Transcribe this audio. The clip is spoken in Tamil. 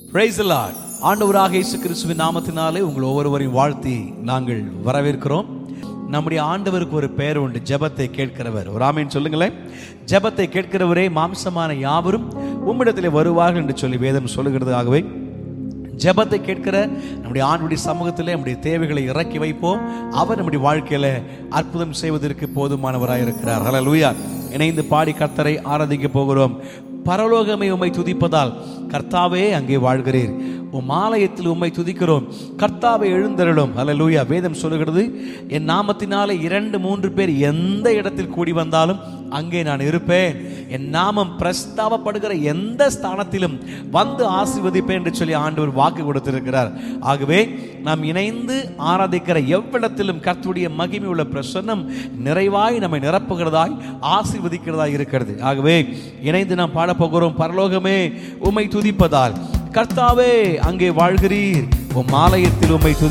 பிரைஸ் லார்ட் ஆண்டவராக இயேசு கிறிஸ்துவின் நாமத்தினாலே உங்கள் ஒவ்வொருவரையும் வாழ்த்தி நாங்கள் வரவேற்கிறோம் நம்முடைய ஆண்டவருக்கு ஒரு பெயர் உண்டு ஜெபத்தை கேட்கிறவர் ஒரு ஆமீன் சொல்லுங்களேன் ஜெபத்தை கேட்கிறவரே மாம்சமான யாவரும் உம்மிடத்திலே வருவார்கள் என்று சொல்லி வேதம் சொல்லுகிறதாகவே ஜெபத்தை கேட்கிற நம்முடைய ஆண்டுடைய சமூகத்திலே நம்முடைய தேவைகளை இறக்கி வைப்போம் அவர் நம்முடைய வாழ்க்கையில அற்புதம் செய்வதற்கு போதுமானவராய் இருக்கிறார் ஹalleluya இணைந்து பாடி கர்த்தரை ஆராதிக்க போகிறோம் பரலோகமே உம்மை துதிப்பதால் கர்த்தாவே அங்கே வாழ்கிறீர் உம் ஆலயத்தில் உம்மை துதிக்கிறோம் கர்த்தாவை எழுந்தருளும் ஹalleluya வேதம் சொல்லுகிறது என் நாமத்தினாலே இரண்டு மூன்று பேர் எந்த இடத்தில் கூடி வந்தாலும் அங்கே நான் இருப்பேன் என் நாமம் பிரஸ்தாபப்படுகிற எந்த ஸ்தானத்திலும் வந்து ஆசீர்வதிப்பேன் என்று சொல்லி ஆண்டவர் வாக்கு கொடுத்திருக்கிறார் ஆகவே நாம் இணைந்து ஆராதிக்கிற எவ்விடத்திலும் கர்த்தருடைய மகிமை உள்ள பிரசன்னம் நிறைவாய் நம்மை நிரப்புகிறதாய் ஆசீர்வதிக்கிறதாய் இருக்கிறது ஆகவே இணைந்து நாம் பாடப்போகிறோம் பரலோகமே உம்மை துதிப்பதால் கர்த்தாவே அங்கே வாழ்கிறீர் உம் ஆலயத்தில் உம்மை துதி